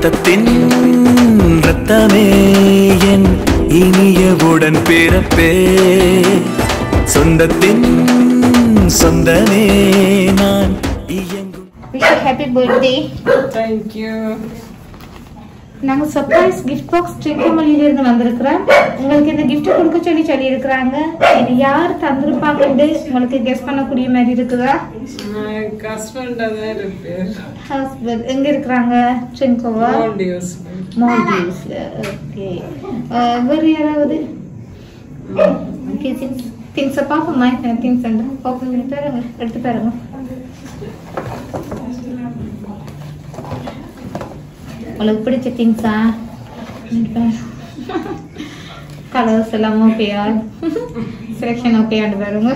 ரத்தத்தின் ரத்தமே என் இனியவுடன் பிறப்பே சொந்தத்தின் சொந்தமே நான் இயங்கும் ஹாப்பி பர்த்டே தேங்க்யூ நாங்க சர்ப்ரைஸ் கிஃப்ட் பாக்ஸ் திருக்கமல்லியில இருந்து வந்திருக்கிறோம் உங்களுக்கு இந்த gift கொடுக்க சொல்லி சொல்லி இருக்கிறாங்க இது யார் தந்திருப்பாங்கன்னு உங்களுக்கு கெஸ் பண்ணக்கூடிய மாதிரி இருக்குதா ஹஸ்பண்டாக தான் இருப்பேர் ஹஸ்பண்ட் எங்க இருக்கிறாங்க ட்ரிங்கோவா மால்டிவ்ஸ் மால்டீவ்ஸ்ல ஓகே வேறு யாராவது ஓகே திங்ஸ் திங்ஸை பார்ப்போம்மா திங்ஸ் பார்ப்போம் பாருங்க எடுத்து பாருங்க உங்களுக்கு பிடிச்ச திங்ஸா கலர்ஸ் எல்லாம் ஓகேயா செலெக்ஷன் ஓகேயான்னு பாருங்க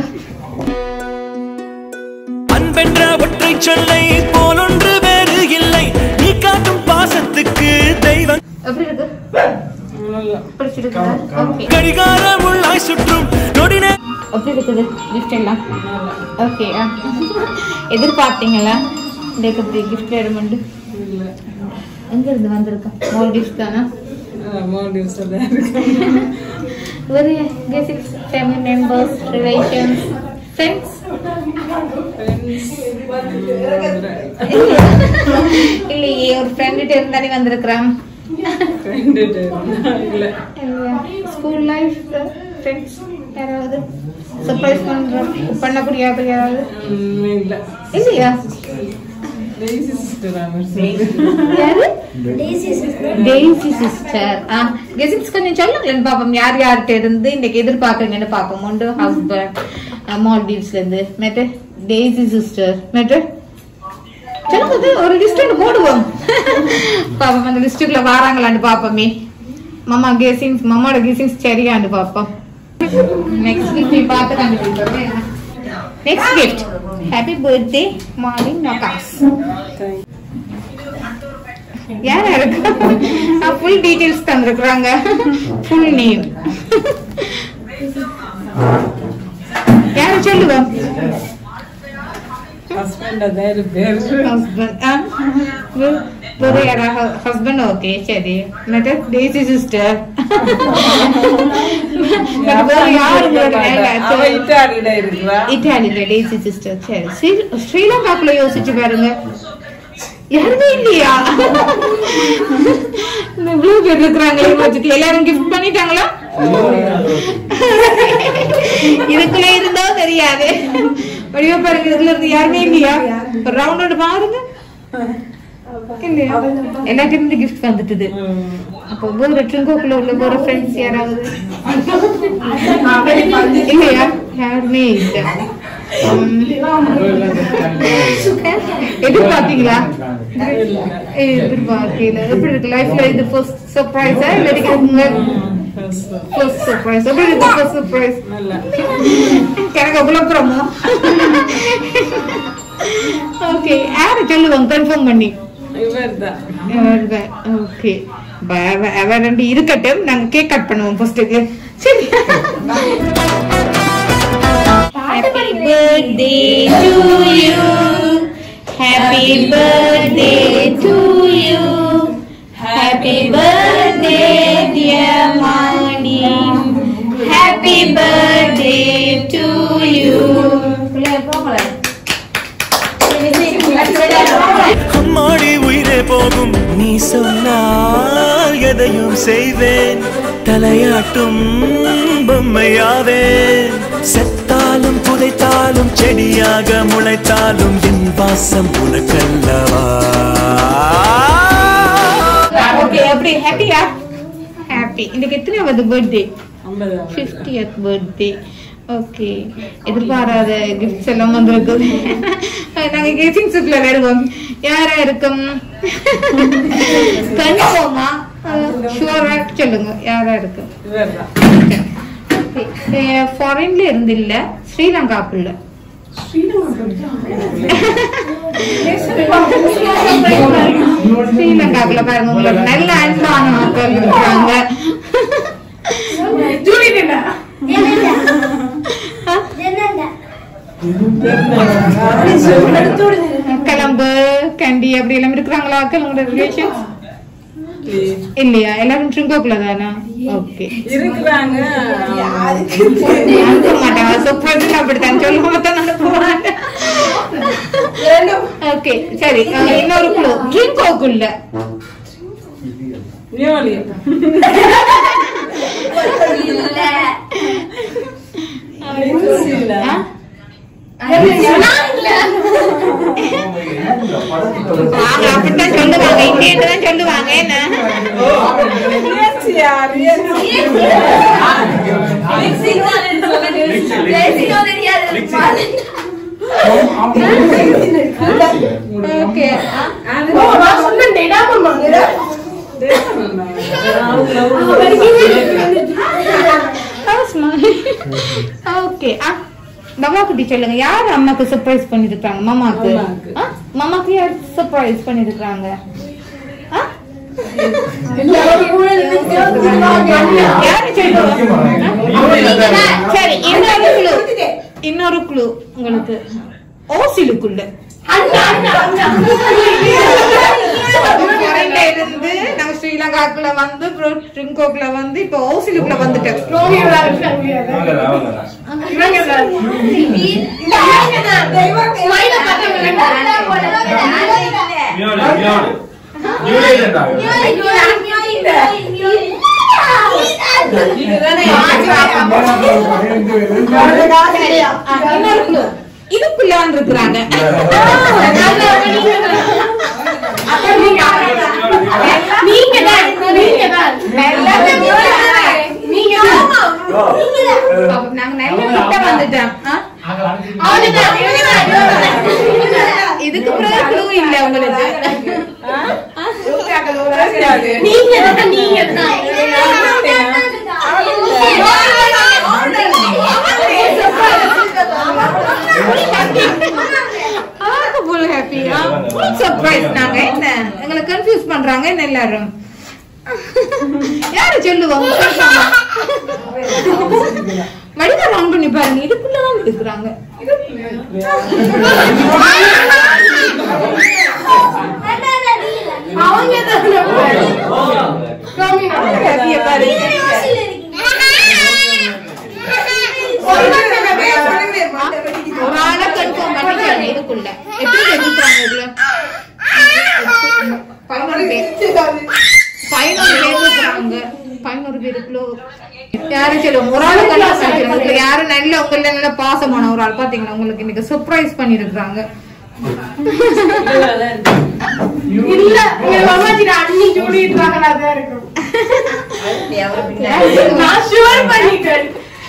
அன்பென்ற ஒற்றை சொல்லை போலொன்று வேறு இல்லை நீ காட்டும் பாசத்துக்கு தெய்வம் எப்படி இருக்கு நல்லா பிடிச்சிருக்கா ஓகே கடிகாரம் உள்ளாய் சுற்றும் நொடினே எப்படி இருக்குது கிஃப்ட் எல்லாம் ஓகே எதிர்பார்த்தீங்களா இதுக்கு இப்படி கிஃப்ட் வேணுமெண்டு இல்லை எங்க இருந்து வந்திருக்கா மால் கிஃப்ட் தானா மால்டிவ்ஸ் தான் இருக்கு வேறு கெசிக்ஸ் ஃபேமிலி மெம்பர்ஸ் ரிலேஷன்ஸ் ஃப்ரெண்ட்ஸ் இல்லையே ஒரு ஃப்ரெண்டுகிட்ட இருந்தாலே வந்திருக்கிறான் ஃப்ரெண்டு இல்லை ஸ்கூல் லைஃப் ஃப்ரெண்ட்ஸ் யாராவது சர்ப்ரைஸ் பண்ற பண்ணக்கூடிய ஆள் யாராவது இல்லை இல்லையா டெய்ஸி சிஸ்டர் யாரு டெய்ஸி சிஸ்டர் ஆ கெசிக்ஸ் கொஞ்சம் சொல்லுங்களேன் பாப்போம் யார் யார்கிட்ட இருந்து இன்னைக்கு எதிர்பார்க்குறீங்கன்னு பாப்போம் ஒன்று ஹஸ்பண்ட் மால்டீவ்ஸ்ல இருந்து மேட்டு டெய்ஸி சிஸ்டர் மேட்டு சொல்லுங்க இது ஒரு லிஸ்ட் ஒன்று போடுவோம் பாப்போம் அந்த லிஸ்ட்டுக்குள்ள வாராங்களான்னு பாப்போமே மாமா கெசிங்ஸ் மாமாவோட கெசிங்ஸ் சரியான்னு பாப்போம் நெக்ஸ்ட் வீக் பார்த்து கண்டுபிடிப்போம் next gift happy birthday morning நோகாஸ் யார் யாருக்கு ஃபுல் டீடைல்ஸ் தந்திருக்கிறாங்க ஃபுல் நேம் யார சொல்லுவேன் ஹஸ்பண்டாக தான் இருப்பேர் ஹஸ்பண்ட் வேறு யாரா ஹஸ்பண்ட் ஓகே சரி மற்ற டேசி சிஸ்டர் அவ இட்டாலியில இருக்கிறா இட்டாலியில டேசி சிஸ்டர் சரி ஸ்ரீ- ஸ்ரீலங்காக்குள்ள யோசிச்சு பாருங்க யாருமே இல்லையா இந்த இவ்வளவு பேர் இருக்கிறாங்களே வச்சுட்டு எல்லாரும் கிஃப்ட் பண்ணிட்டாங்களா இதுக்குள்ள இருந்தா தெரியாது வடிவா பாருங்க இதுக்குள்ள இருந்து யாருமே இல்லையா ஒரு ரவுண்ட் பாருங்க இல்லையா எல்லாத்தையும் இருந்து கிஃப்ட் வந்துட்டுது அப்போ வேற ட்ரிங்கோக்குள்ள உள்ள வேற ஃப்ரெண்ட்ஸ் யாராவது இல்லையா யாருமே இல்லை உம், எதிர்பார்த்தீங்களா எதிர்பார்க்கல எப்படி இருக்கு லைஃப்ல இது ஃபர்ஸ்ட் சர்ப்ரைஸா இல்லாட்டி உங்க ஃபர்ஸ்ட் சர்ப்ரைஸ் எப்படி இருக்கு ஃபர்ஸ்ட் சர்ப்ரைஸ் நல்லா எனக்கு குழப்பறமோ ஓகே யாரு சொல்லுவாங்க கன்ஃபார்ம் பண்ணி இவர் தான் ஓகே அவ ரெண்டு இருக்கட்டும் நாங்க கேக் கட் பண்ணுவோம் ஃபர்ஸ்ட்டுக்கு சரி happy birthday to you happy birthday to you happy birthday dear மாடி ஹாப்பி பர்த்டே டு யூ அம்மாடி உயிரே போகும் நீ சொன்னால் எதையும் செய்வேன் தலையாட்டும் பொம்மையாவேன் செத்தாலும் புதைத்தாலும் செடியாக முளைத்தாலும் என் வாசம் உனக்கல்லவா ஓகே எப்படி ஹாப்பியா ஹாப்பி இன்னைக்கு எத்தனையாவது பர்த்டே ஐம்பதாம் ஃபிஃப்டியத் பர்த்டே ஓகே எதிர்பாராத கிஃப்ட்ஸ் எல்லாம் வந்திருக்கு நாங்க கேசிங் சுட்ல வருவோம் யாரா இருக்கும் கன்ஃபார்மா ஷுவரா சொல்லுங்க யாரா இருக்கும் இவர் தான் ஃபாரின்ல இருந்து இல்ல ஸ்ரீலங்காக்குள்ள ஸ்ரீலங்காக்குள்ள பாருங்க உங்களுக்கு நல்ல அன்பான மக்கள் இருக்காங்க கிளம்பு கண்டி அப்படி எல்லாம் இருக்கிறாங்களா உங்களோட ரிலேஷன்ஸ் இல்லையா எல்லாரும் ட்ரிங்கோக்குள்ள தானா ஓகே இருக்கிறாங்க அனுப்ப மாட்டாங்க சூப்பர் அப்படித்தான் சொல்லுவாங்க தான் அனுப்புவாங்க ஓகே சரி அஹ், இன்னொரு குழு ட்ரிங்கோக்குள்ள நியோலியம் ஆ? அவங்க அப்படித்தான் சொல்லுவாங்க இங்கே தான் சொல்லுவாங்க என்ன ரியாச்சியா ரியாச்சி ஓகே ஓகே தவா குட்டி சொல்லுங்க யார் அம்மாக்கு சர்ப்ரைஸ் பண்ணிருக்காங்க மாமாக்கு மாமாக்கு. ஆ? மாமாக்கு யார் சர்ப்ரைஸ் பண்ணிருக்காங்க ஆ? யாரு சொல்லுங்க சரி இன்னொரு குழு இன்னொரு குழு உங்களுக்கு ஓசிலுக்குள்ள ஃபாரின்ல இருந்து நாங்க ஸ்ரீலங்காக்குள்ள வந்து அப்புறம் ட்ரிங்கோக்குள்ள வந்து இப்ப ஓசிலுக்குள்ள வந்துட்டோம் சரி, ஆ, இன்னொரு குழு இதுக்குள்ளான் இருக்கிறாங்க நீங்க தான் நீங்க தான் நாங்க நல்ல கிட்ட வந்துட்டோம் ஆ? இதுக்கு பிறகு குழு இல்ல உங்களுக்கு ஃபுல் ஹாப்பி ஃபுல் சர்ப்ரைஸ் நாங்க என்ன எங்களை கன்ஃபியூஸ் பண்றாங்க என்ன எல்லாரும் யாரு சொல்லுவாங்க வடிவம் ரவுண்ட் பண்ணி பாருங்க இதுக்குள்ளதான் இருக்கிறாங்க ஹாப்பியா பாருங்க ஒரு ஆளை கன்ஃபார்ம் பண்ணிட்டாங்க இதுக்குள்ள எத்தனை பேர் இருக்கிறாங்க இதுல பதினோரு பேர் பதினோரு பேர் இருக்கிறாங்க பதினோரு பேருக்குள்ள யாரும் சொல்லுவாங்க ஒரு ஆளு கன்ஃபார்ம் பண்ணிக்கிறாங்க யாரும் நல்ல உங்கள நல்ல பாசமான ஒரு ஆள் பாத்தீங்களா உங்களுக்கு இன்னைக்கு சர்ப்ரைஸ் பண்ணிருக்காங்க இல்ல எங்க மாமாஜி அண்ணி சொல்லிட்டு வாங்கலாம் இருக்கும் நான் ஷுவர் பண்ணிட்டேன்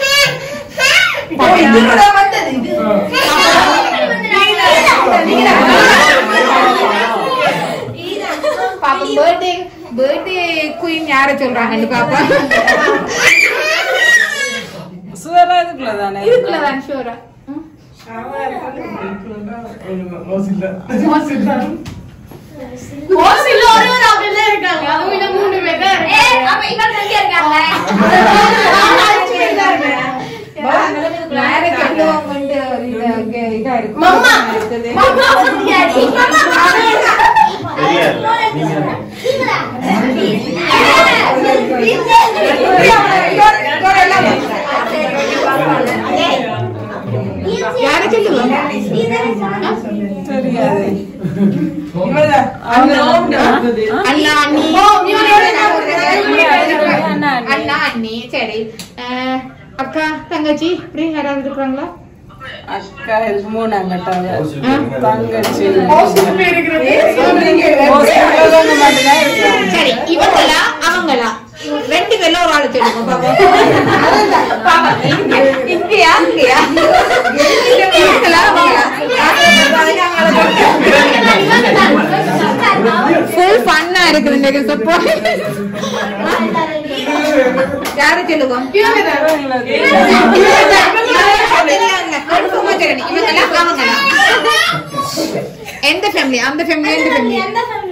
பாப்பா பர்த்டே பர்த்டே குயின் யார சொல்றாங்கன்னு பாப்பா சுவரா இதுக்குள்ள தானே இதுக்குள்ளதான் ஷூரா ஓசில ஒரே ஒரு ஆள் தான் இருக்காங்க அதுவும் இன்னும் மூணு பேர் தான் இருக்காங்க வேற சொல்லுவாங்கன்ட்டு இது இங்க இதா இருக்கு மம்மா. இருக்குது. மம்மா பத்தியாடி யார சொல்லுவாங்க தெரியாது அண்ணா அண்ணி அண்ணா, அண்ணி. அண்ணா அண்ணி சரி அஹ், அக்கா தங்கச்சி இப்படி யாராவது இருக்கிறாங்களா அக்கா இருக்கு மூணு அங்கட்டாங்க ஆ? தங்கச்சி ஓசில இருக்கிறது ஓசிலவங்க மட்டும்தான் இருக்காங்க சரி இவங்களா அவங்களா ரெண்டு பேர்ல ஒரு ஆளு சொல்லுங்க பாப்பா இங்கயா இங்கயா இவங்களா அவங்களா ஃபுல் ஃபன்னா இருக்குது இன்னைக்கு சப்போ யாரு சொல்லுவோம் எந்த ஃபேமிலி அந்த ஃபேமிலி எந்த ஃபேமிலி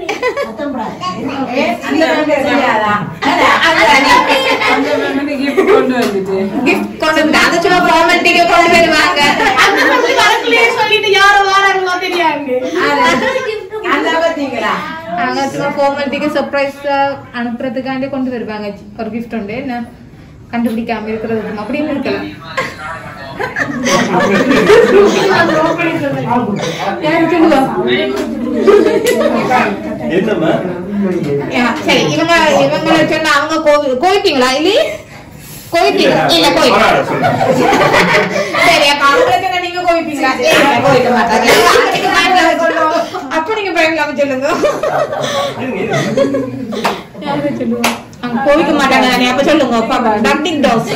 அந்த family gift கொண்டு வந்துட்டு கிஃப்ட் கொண்டு வந்து அதை சும்மா ஃபார்மாலிட்டிக்கு கொண்டு வருவாங்க அந்த மாதிரி வரக்குள்ளேயே சொல்லிட்டு யாரோ வாராங்களோ தெரியாது அந்த பாத்தீங்களா அவங்க சும்மா ஃபார்மாலிட்டிக்கு சர்ப்ரைஸ் அனுப்புறதுக்காண்டி கொண்டு வருவாங்க ஒரு கிஃப்ட் உண்டு என்ன கண்டுபிடிக்காம இருக்கிறது அப்படின்னு இருக்கலாம் யாரு சொல்லுவா என்னம்மா யா, சரி இவங்க இவங்கள சொன்னா அவங்க கோவி- கோவிப்பீங்களா இல்லையே கோவிப்பீங்களா இல்ல கோவிப்பீங்க சரி அப்ப அவங்கள சொன்னா நீங்க கோவிப்பீங்களா இல்ல, கோவிக்க மாட்டாங்க அப்ப நீங்க பயங்கரமா சொல்லணும். அப்ப நீங்க பயங்கரமா சொல்லுங்க யாரு சொல்லுவா அவங்க கோவிக்க மாட்டாங்க தானே அப்ப சொல்லுங்க பாப்பா டக்டிங் டோஸ்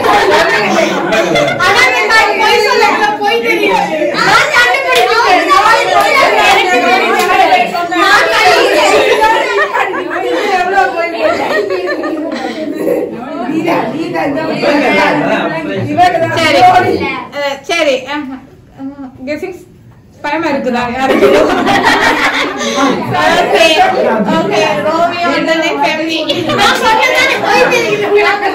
ஆனா நான் போய் சொல்ல போய் தெரியும் நான் கண்டுபிடிச்சேன் சரி அஹ், சரி கெசிங்ஸ் பயமா இருக்குதா யாரு okay okay Romeo and the family நான் சொன்னதானே போய் தெரியும்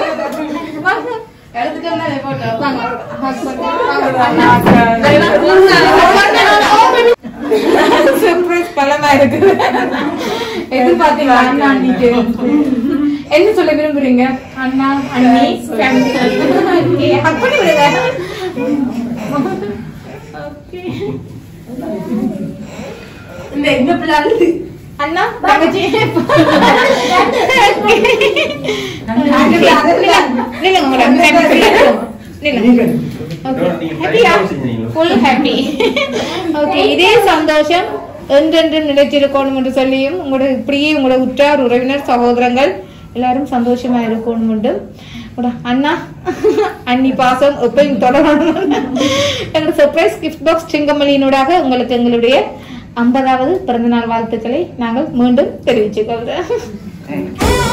சர்ப்ரைஸ் பலமா இருக்குது எதிர்பார்த்தீங்களா அண்ணா அண்ணிக்கு என்ன சொல்ல விரும்புறீங்க அண்ணா அண்ணி ஃபேமிலி அப்படி விடுங்க அண்ணா தங்கச்சி நில்லுங்க மேடம் நில்லுங்க ஃபுல் ஹாப்பி ஓகே இதே சந்தோஷம் என்றென்றும் நிலைத்திருக்கணும் என்று சொல்லியும் உங்களோட இப்படியே உங்களோட உற்றார் உறவினர் சகோதரங்கள் எல்லாரும் சந்தோஷமா இருக்கணும் என்று உங்களோட அண்ணா அண்ணி பாசம் எப்பயும் தொடரணும் எங்களோட சர்ப்ரைஸ் கிஃப்ட் பாக்ஸ் சிங்கமலியினூடாக உங்களுக்கு எங்களுடைய ஐம்பதாவது பிறந்தநாள் வாழ்த்துக்களை நாங்கள் மீண்டும் தெரிவிச்சுக்கொள்கிறோம்